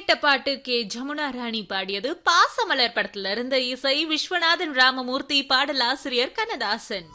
கேட்ட பாட்டு கே ஜமுனா ராணி பாடியது பாசமலர் படத்துல இருந்த இசை விஸ்வநாதன் ராமமூர்த்தி பாடலாசிரியர் கண்ணதாசன்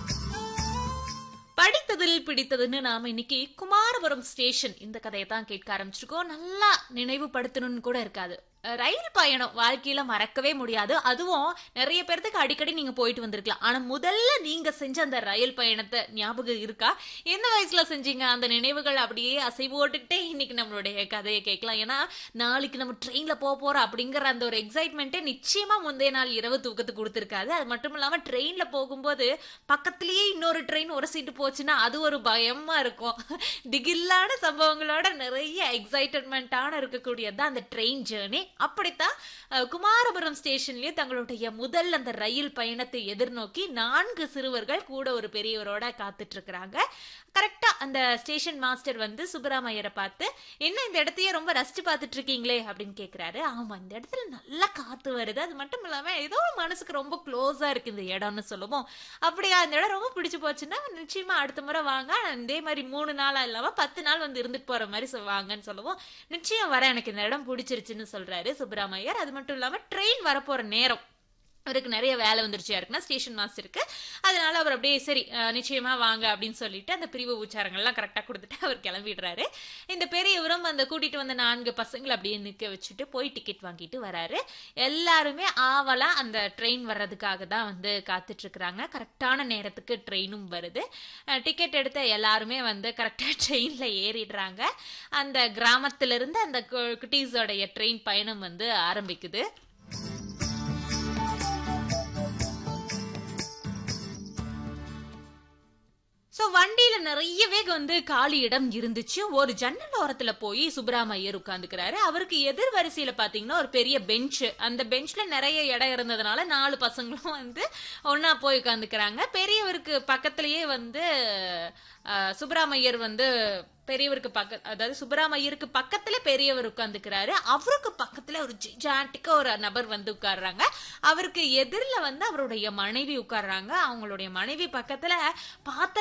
படித்ததில் பிடித்ததுன்னு நாம இன்னைக்கு குமாரபுரம் ஸ்டேஷன் இந்த கதையை தான் கேட்க ஆரம்பிச்சிருக்கோம் நல்லா நினைவுபடுத்தணும்னு கூட இருக்காது அஹ் ரயில் பயணம் வாழ்க்கையில மறக்கவே முடியாது அதுவும் நிறைய பேர்த்துக்கு அடிக்கடி நீங்க போயிட்டு வந்திருக்கலாம் ஆனா முதல்ல நீங்க செஞ்ச அந்த ரயில் பயணத்தை ஞாபகம் இருக்கா எந்த வயசுல செஞ்சீங்க அந்த நினைவுகள் அப்படியே அசைவோட்டுக்கிட்டே இன்னைக்கு நம்மளுடைய கதையை கேட்கலாம் ஏன்னா நாளைக்கு நம்ம ட்ரெயின்ல போக போறோம் அப்படிங்கிற அந்த ஒரு எக்ஸைட்மெண்ட்டே நிச்சயமா முந்தைய நாள் இரவு தூக்கத்துக்கு கொடுத்துருக்காது அது மட்டும் இல்லாம ட்ரெயின்ல போகும்போது பக்கத்துலயே இன்னொரு ட்ரெயின் ஒரு சீட்டு போச்சுன்னா அது ஒரு பயமா இருக்கும் திகில்லான சம்பவங்களோட நிறைய எக்ஸைட்டட்மெண்ட்டான இருக்கக்கூடியது அந்த ட்ரெயின் ஜேர்னி அப்படித்தான் அஹ், குமாரபுரம் ஸ்டேஷன்லயே தங்களுடைய முதல் அந்த ரயில் பயணத்தை எதிர்நோக்கி நான்கு சிறுவர்கள் கூட ஒரு பெரியவரோட காத்துட்டு இருக்கிறாங்க கரெக்டா அந்த ஸ்டேஷன் மாஸ்டர் வந்து சுப்பராமையரை பார்த்து என்ன இந்த இடத்தையே ரொம்ப ரசிச்சு பார்த்துட்டு இருக்கீங்களே அப்படின்னு கேக்குறாரு ஆமா இந்த இடத்துல நல்லா காத்து வருது அது மட்டும் இல்லாம ஏதோ மனசுக்கு ரொம்ப க்ளோஸா இருக்கு இந்த இடம்னு சொல்லுவோம் அப்படியா இந்த இடம் ரொம்ப பிடிச்சு போச்சுன்னா நிச்சயமா அடுத்த முறை வாங்க இதே மாதிரி மூணு நாளா இல்லாம பத்து நாள் வந்து இருந்துட்டு போற மாதிரி சொ- வாங்கன்னு சொல்லுவோம் நிச்சயம் வர எனக்கு இந்த இடம் பிடிச்சிருச்சுன்னு சொல்றாரு சுப்பராமையர் அது மட்டும் இல்லாம ட்ரெயின் வரப்போற நேரம் அவருக்கு நிறைய வேலை வந்துருச்சு யாருக்குன்னா ஸ்டேஷன் மாஸ்டருக்கு அதனால அவர் அப்படியே சரி அஹ், நிச்சயமா வாங்க அப்படின்னு சொல்லிட்டு அந்த பிரிவு உச்சாரங்கள்லாம் கரெக்டாக கொடுத்துட்டு அவர் கிளம்பிடுறாரு இந்த பெரியவரும் அந்த கூட்டிட்டு வந்த நான்கு பசங்களை அப்படியே நிற்க வச்சுட்டு போய் டிக்கெட் வாங்கிட்டு வராரு எல்லாருமே ஆவலா அந்த ட்ரெயின் வர்றதுக்காக தான் வந்து காத்துட்டு இருக்கிறாங்க கரெக்டான நேரத்துக்கு ட்ரெயினும் வருது டிக்கெட் எடுத்த எல்லாருமே வந்து கரெக்டாக ட்ரெயினில் ஏறிடுறாங்க அந்த கிராமத்திலிருந்து அந்த கு- குட்டீஸோடைய ட்ரெயின் பயணம் வந்து ஆரம்பிக்குது ஸோ வண்டியில நிறையவே வந்து காலி இடம் இருந்துச்சு ஒரு ஜன்னல் ஓரத்துல போய் சுப்பராமையர் உட்காந்துக்கிறாரு அவருக்கு எதிர் வரிசையில பாத்தீங்கன்னா ஒரு பெரிய பெஞ்ச் அந்த பெஞ்ச்ல நிறைய இடம் இருந்ததுனால நாலு பசங்களும் வந்து ஒண்ணா போய் உட்காந்துக்கிறாங்க பெரியவருக்கு பக்கத்திலேயே வந்து அஹ், சுப்பராமையர் வந்து பெரியவருக்கு பக்க அதாவது சுப்பராமையருக்கு பக்கத்துல பெரியவர் உட்காந்துக்கிறாரு அவருக்கு பக்கத்துல ஒரு ஜாண்டிக்கா ஒரு நபர் வந்து உட்கார்றாங்க அவருக்கு எதிரில் வந்து அவருடைய மனைவி உட்கார்றாங்க அவங்களுடைய மனைவி பக்கத்துல பாத்திரம்